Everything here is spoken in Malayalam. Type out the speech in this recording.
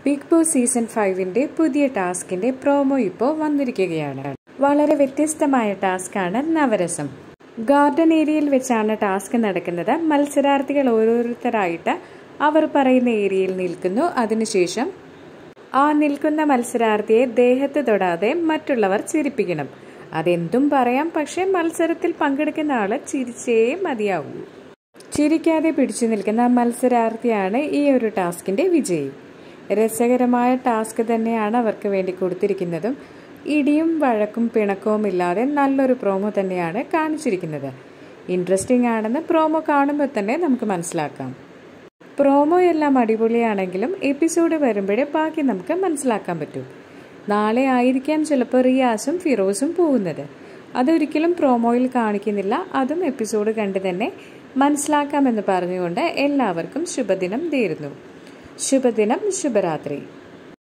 ബിഗ് ബോസ് സീസൺ ഫൈവിന്റെ പുതിയ ടാസ്കിന്റെ പ്രോമോ ഇപ്പോൾ വന്നിരിക്കുകയാണ് വളരെ വ്യത്യസ്തമായ ടാസ്കാണ് നവരസം ഗാർഡൻ ഏരിയയിൽ വെച്ചാണ് ടാസ്ക് നടക്കുന്നത് മത്സരാർത്ഥികൾ ഓരോരുത്തരായിട്ട് അവർ പറയുന്ന ഏരിയയിൽ നിൽക്കുന്നു അതിനുശേഷം ആ നിൽക്കുന്ന മത്സരാർത്ഥിയെ ദേഹത്ത് തൊടാതെ മറ്റുള്ളവർ ചിരിപ്പിക്കണം അതെന്തും പറയാം പക്ഷെ മത്സരത്തിൽ പങ്കെടുക്കുന്ന ആള് ചിരിച്ചേ മതിയാവൂ ചിരിക്കാതെ പിടിച്ചു നിൽക്കുന്ന മത്സരാർത്ഥിയാണ് ഈ ഒരു ടാസ്കിന്റെ വിജയി രസകരമായ ടാസ്ക് തന്നെയാണ് അവർക്ക് വേണ്ടി കൊടുത്തിരിക്കുന്നതും ഇടിയും വഴക്കും പിണക്കവും ഇല്ലാതെ നല്ലൊരു പ്രോമോ തന്നെയാണ് കാണിച്ചിരിക്കുന്നത് ഇൻട്രസ്റ്റിംഗ് ആണെന്ന് പ്രോമോ കാണുമ്പോൾ തന്നെ നമുക്ക് മനസ്സിലാക്കാം പ്രോമോ എല്ലാം അടിപൊളിയാണെങ്കിലും എപ്പിസോഡ് വരുമ്പോഴേ ബാക്കി നമുക്ക് മനസ്സിലാക്കാൻ പറ്റും നാളെ ആയിരിക്കാം ചിലപ്പോൾ റിയാസും ഫിറോസും പോകുന്നത് അതൊരിക്കലും പ്രോമോയിൽ കാണിക്കുന്നില്ല അതും എപ്പിസോഡ് കണ്ട് തന്നെ മനസ്സിലാക്കാമെന്ന് പറഞ്ഞുകൊണ്ട് എല്ലാവർക്കും ശുഭദിനം നേരുന്നു ശുഭദിനം ശുഭരാത്രി